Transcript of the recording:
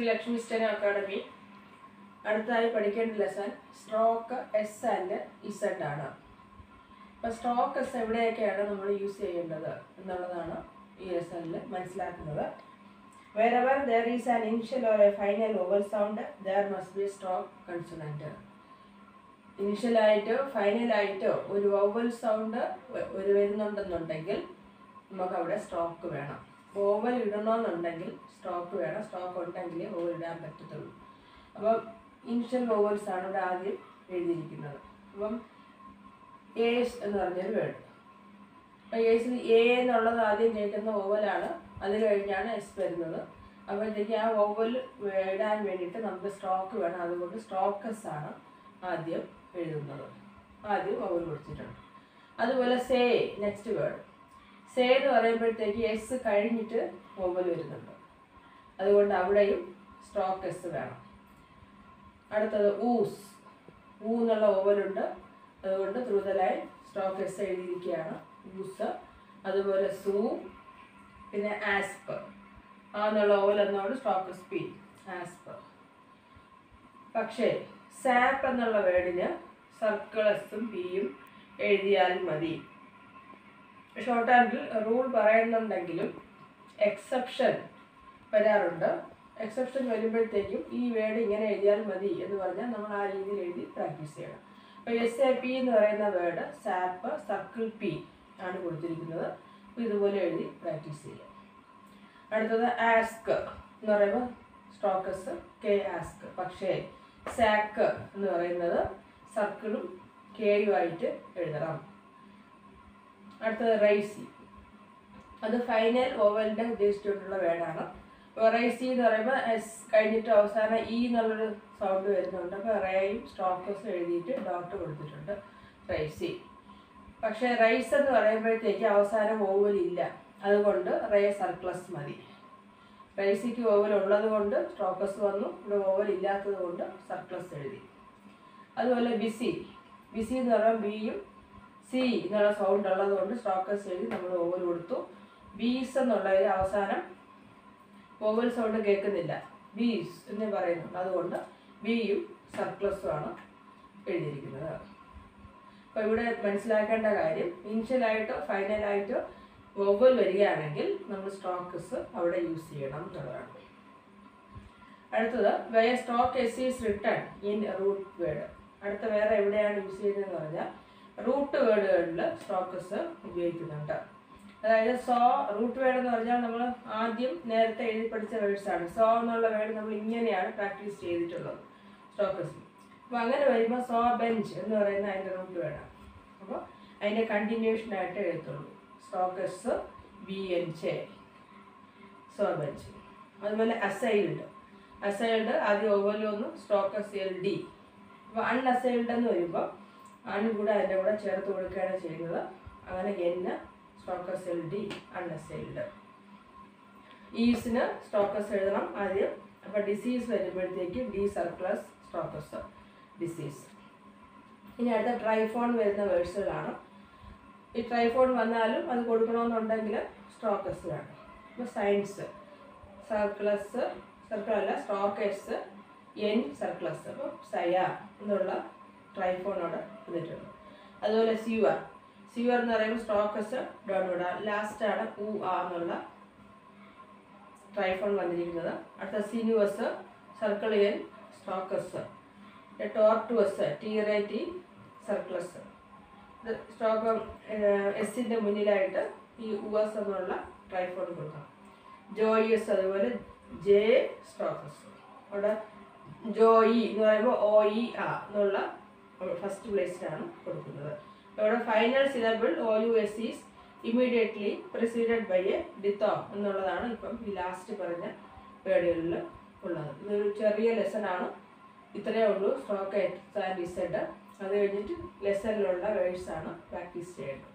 Shri Lakshmi സ്റ്റെൻ academy അടുത്തായി പഠിക്കേണ്ട lesson stroke S and Z ആണ് അപ്പോൾ സ്ട്രോക്ക് എസ് എവിടെയൊക്കെയാണ് നമ്മൾ യൂസ് ചെയ്യേണ്ടത് എന്നുള്ളതാണ് ഈ ലെസണിൽ മനസ്സിലാക്കുന്നത് wherever there is an initial or a final vowel sound there must be stroke consonant ഇനിഷ്യലായിട്ടോ ഫൈനലായിട്ടോ ഒരു ഓവൽ സൗണ്ട് ഒരു വരുന്നുണ്ടെന്നുണ്ടെങ്കിൽ നമുക്ക് അവിടെ സ്ട്രോക്ക് വേണം ഓവൽ ഇടണമെന്നുണ്ടെങ്കിൽ സ്ട്രോക്ക് വേണം സ്ട്രോക്ക് ഉണ്ടെങ്കിലേ ഓവൽ ഇടാൻ പറ്റത്തുള്ളൂ അപ്പം ഇനിഷ്യൽ ഓവൽസ് ആണ് ഇവിടെ ആദ്യം എഴുതിയിരിക്കുന്നത് അപ്പം ഏസ് എന്ന് പറഞ്ഞൊരു വേർഡ് അപ്പം ഏസിൽ എ എന്നുള്ളത് ആദ്യം കേൾക്കുന്ന ഓവലാണ് അത് കഴിഞ്ഞാണ് എസ് വരുന്നത് അപ്പോഴത്തേക്ക് ആ ഓവൽ ഇടാൻ വേണ്ടിയിട്ട് നമുക്ക് സ്ട്രോക്ക് വേണം അതുകൊണ്ട് സ്ട്രോക്കസ് ആണ് ആദ്യം എഴുതുന്നത് ആദ്യം ഓവൽ കൊടുത്തിട്ടുണ്ട് അതുപോലെ സേ നെക്സ്റ്റ് വേർഡ് സേ എന്ന് പറയുമ്പോഴത്തേക്ക് എസ് കഴിഞ്ഞിട്ട് ഓവൽ വരുന്നുണ്ട് അതുകൊണ്ട് അവിടെയും സ്ട്രോക്ക് എസ് വേണം അടുത്തത് ഊസ് ഊ എന്നുള്ള ഓവലുണ്ട് അതുകൊണ്ട് through the line stroke S എഴുതിയിരിക്കുകയാണ് ഊസ് അതുപോലെ സൂ പിന്നെ ആസ്പ് ആ എന്നുള്ള ഓവൽ എന്നോട് സ്ട്രോക്ക് എസ് പി ആസ്പ് പക്ഷേ സാപ്പ് എന്നുള്ള വേർഡിന് സർക്കിൾ എസും പിയും എഴുതിയാൽ മതി ഷോർട്ട് ഹാൻഡിൽ റൂൾ പറയുന്നുണ്ടെങ്കിലും എക്സെപ്ഷൻ വരാറുണ്ട് എക്സെപ്ഷൻ വരുമ്പോഴത്തേക്കും ഈ വേർഡ് ഇങ്ങനെ എഴുതിയാൽ മതി എന്ന് പറഞ്ഞാൽ നമ്മൾ ആ രീതിയിൽ എഴുതി പ്രാക്ടീസ് ചെയ്യണം അപ്പോൾ എസ് എ പി എന്ന് പറയുന്ന വേർഡ് സാപ്പ് സർക്കിൾ പി ആണ് കൊടുത്തിരിക്കുന്നത് അപ്പോൾ ഇതുപോലെ എഴുതി പ്രാക്ടീസ് ചെയ്യാം അടുത്തത് ആസ്ക് എന്ന് പറയുമ്പോൾ സ്ട്രോക്കസ് കെ ആസ്ക് പക്ഷേ സാക്ക് എന്ന് പറയുന്നത് സർക്കിളും കെയുമായിട്ട് എഴുതണം അടുത്തത് റൈസി അത് ഫൈനൽ ഓവലിൻ്റെ ഉദ്ദേശിച്ചുകൊണ്ടുള്ള വേർഡാണ് റൈസി എന്ന് പറയുമ്പോൾ എസ് കഴിഞ്ഞിട്ട് അവസാനം ഇ എന്നുള്ളൊരു സൗണ്ട് വരുന്നുണ്ട് അപ്പോൾ റേയും സ്ട്രോക്കസും എഴുതിയിട്ട് ഡോട്ട് കൊടുത്തിട്ടുണ്ട് റൈസി പക്ഷേ റൈസ് എന്ന് പറയുമ്പോഴത്തേക്ക് അവസാനം ഓവൽ ഇല്ല അതുകൊണ്ട് റേ സർക്ലസ് മതി റൈസിക്ക് ഓവൽ ഉള്ളത് കൊണ്ട് സ്ട്രോക്കസ് വന്നു ഇവിടെ ഓവൽ ഇല്ലാത്തത് കൊണ്ട് സർക്ലസ് എഴുതി അതുപോലെ ബിസി ബിസി എന്ന് പറയുമ്പോൾ ബിയും സി എന്നുള്ള സൗണ്ട് ഉള്ളത് കൊണ്ട് സ്ട്രോക്കസ് എഴുതി നമ്മൾ ഓവൽ കൊടുത്തു ബീസ് എന്നുള്ളതിൽ അവസാനം ഓവൽ സൗണ്ട് കേൾക്കുന്നില്ല ബീസ് എന്ന് പറയുന്നുണ്ട് അതുകൊണ്ട് ബിയും സർക്ലസും ആണ് എഴുതിയിരിക്കുന്നത് അപ്പോൾ ഇവിടെ മനസ്സിലാക്കേണ്ട കാര്യം ഇനിഷ്യലായിട്ടോ ഫൈനലായിട്ടോ ഓവൽ വരികയാണെങ്കിൽ നമ്മൾ സ്ട്രോക്കസ് അവിടെ യൂസ് ചെയ്യണം എന്നുള്ളതാണ് അടുത്തത് വയ stroke S is return in root word അടുത്ത വേറെ എവിടെയാണ് യൂസ് ചെയ്യുന്നതെന്ന് പറഞ്ഞാൽ റൂട്ട് വേർഡുകളിൽ സ്റ്റോക്കസ് ഉപയോഗിക്കുന്നുണ്ട് അതായത് സോ റൂട്ട് വേർഡ് എന്ന് പറഞ്ഞാൽ നമ്മൾ ആദ്യം നേരത്തെ എഴുതി പഠിച്ച വേർഡ്സ് ആണ് സോ എന്നുള്ള വേർഡ് നമ്മൾ ഇങ്ങനെയാണ് പ്രാക്ടീസ് ചെയ്തിട്ടുള്ളത് സ്റ്റോക്കസ് അപ്പോൾ അങ്ങനെ വരുമ്പോൾ സോ ബെഞ്ച് എന്ന് പറയുന്ന അതിൻ്റെ റൂട്ട് വേർഡാണ് അപ്പോൾ അതിൻ്റെ കണ്ടിന്യൂഷൻ ആയിട്ട് എഴുതുള്ളൂ സ്റ്റോക്കസ് ബി എൻ ചെ സോ ബെഞ്ച് അതുപോലെ അസൈൽഡ് അസൈൽഡ് ആദ്യം ഓവലും ഒന്ന് സ്റ്റോക്കസ് എൽ ഡി അപ്പോൾ അൺഅസൈൽഡ് എന്ന് വരുമ്പോൾ അൺ കൂടെ അതിൻ്റെ കൂടെ ചേർത്ത് കൊടുക്കുകയാണ് ചെയ്യുന്നത് അങ്ങനെ എൻ സ്റ്റോക്കസ് എൽ ഡി അൺഅസൈൽഡ് ഈസിന് സ്റ്റോക്കസ് എഴുതണം ആദ്യം അപ്പോൾ ഡിസീസ് വരുമ്പോഴത്തേക്ക് ഡി സർക്ലസ് സ്റ്റോക്കസ് ഡിസീസ് ഇനി അടുത്ത ട്രൈഫോൺ വരുന്ന വേഴ്സുകളാണ് ഈ ട്രൈഫോൺ വന്നാലും അത് കൊടുക്കണമെന്നുണ്ടെങ്കിൽ സ്ട്രോക്കസ് വേണം അപ്പോൾ സയൻസ് സർക്ലസ് സർക്കിൾ അല്ല സ്ട്രോക്കേഴ്സ് എൻ സർക്ലസ് അപ്പോൾ സയ എന്നുള്ള ട്രൈഫോണോട് വന്നിട്ടുണ്ട് അതുപോലെ സ്യൂവർ സ്യൂവർ എന്ന് പറയുമ്പോൾ സ്ട്രോക്കസ് ഡോൺ വിടാം ലാസ്റ്റാണ് ഉ ആ എന്നുള്ള ട്രൈഫോൺ വന്നിരിക്കുന്നത് അടുത്ത sinuous circle N stroke S tortuous T ray T circles ഇത് സ്റ്റോക്ക് എസിൻ്റെ മുന്നിലായിട്ട് ഈ ഉവസ് എന്നുള്ള ട്രൈഫോൺ കൊടുക്കണം ജോയിയസ് അതുപോലെ ജെ സ്റ്റോക്കസ് അവിടെ ജോയി എന്ന് പറയുമ്പോൾ ഒ ഇ ആ എന്നുള്ള ഫസ്റ്റ് പ്ലേസിലാണ് കൊടുക്കുന്നത് അവിടെ final syllable O U S is immediately preceded by a ഡിത്തോം എന്നുള്ളതാണ് ഇപ്പം ഈ ലാസ്റ്റ് പറഞ്ഞ വേർഡുകളിൽ ഉള്ളത് ഇതൊരു ചെറിയ ലെസണാണ് ഇത്രയേ ഉള്ളൂ സ്റ്റോക്ക് എക്സ് ആൻഡ് ഇസഡ് അത് കഴിഞ്ഞിട്ട് ലെസണിലുള്ള വേഴ്സാണ് പ്രാക്ടീസ് ചെയ്യേണ്ടത്